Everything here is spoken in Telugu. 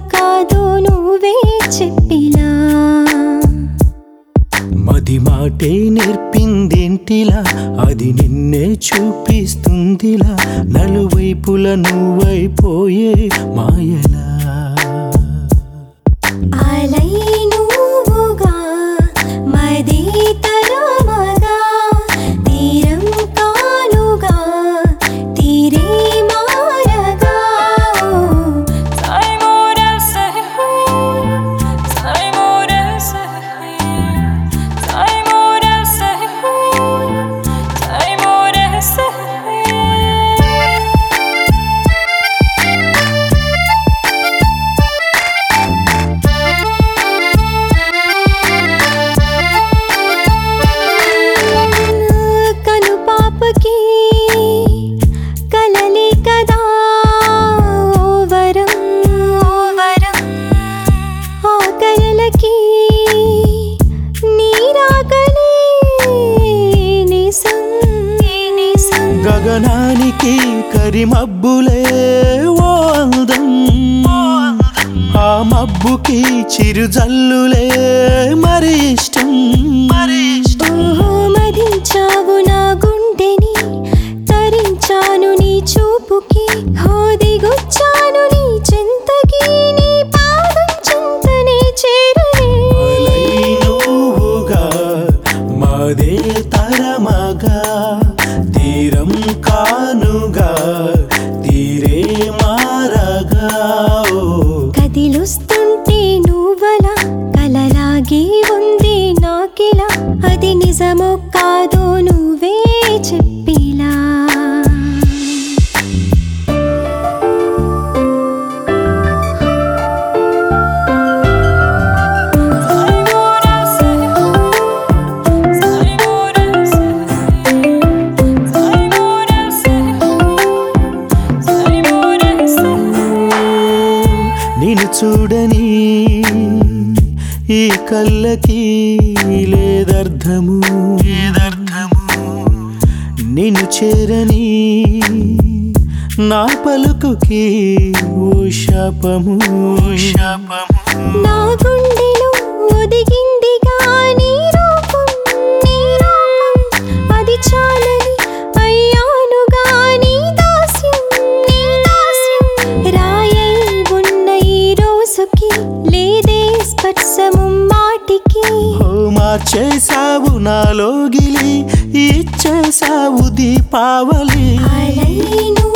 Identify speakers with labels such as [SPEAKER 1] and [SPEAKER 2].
[SPEAKER 1] కాదో నువ్వే చెప్పిలా
[SPEAKER 2] మది మాటే నేర్పిందేంటిలా అది నిన్నే చూపిస్తుందిలా నలువైపుల నువ్వైపోయే మాయలా
[SPEAKER 1] అలై నువ్వుగా మది తరమగా తీరం కానుగా తీరే మారగా కను పాపకి కలలే కదా ఓ వరం ఓ వరం ఆ కలలకి నీరాగలే నిసం నిసం
[SPEAKER 2] గగనానికి కరిమబ్బులే ఓ అందం ఆ మబ్బుకి చిరుజల్లులే మరి ఇష్టం మరి ఇష్టం
[SPEAKER 1] ఓహో మదించావు నా గుండెని తరించాను నీ చూపుకి హోదిగొచ్చాను నీ చింతకి నీ పాదం చింతనే చేరనే
[SPEAKER 2] అలై నువ్వుగా మాదే తరమగా తీరం కానుగా తీరే మారగా ఓ
[SPEAKER 1] కదిలుస్తుంటే నువ్వలా కలలాగే ఉంది నాకిలా అది నిజమో కాదో నువ్వే చెప్పిలా
[SPEAKER 2] నిన్ను చూడని ఈ కళ్ళకి లేదర్థము లేదర్థము నిన్ను చేరని నా పలుకుకి ఓ శాపము ఓ శాపము
[SPEAKER 1] నా గుండెలో ఒదిగిందిగా నీ రూపం నీ రూపం అది చాలని అయ్యానుగా నీ దాస్యం నీ దాస్యం రాయై ఉన్న ఈ రోజుకి లేదే స్పర్శము మాటికి
[SPEAKER 2] ఓ మార్చేసావు నాలో గిలి ఇచ్చేసావు దీపావళి
[SPEAKER 1] అలై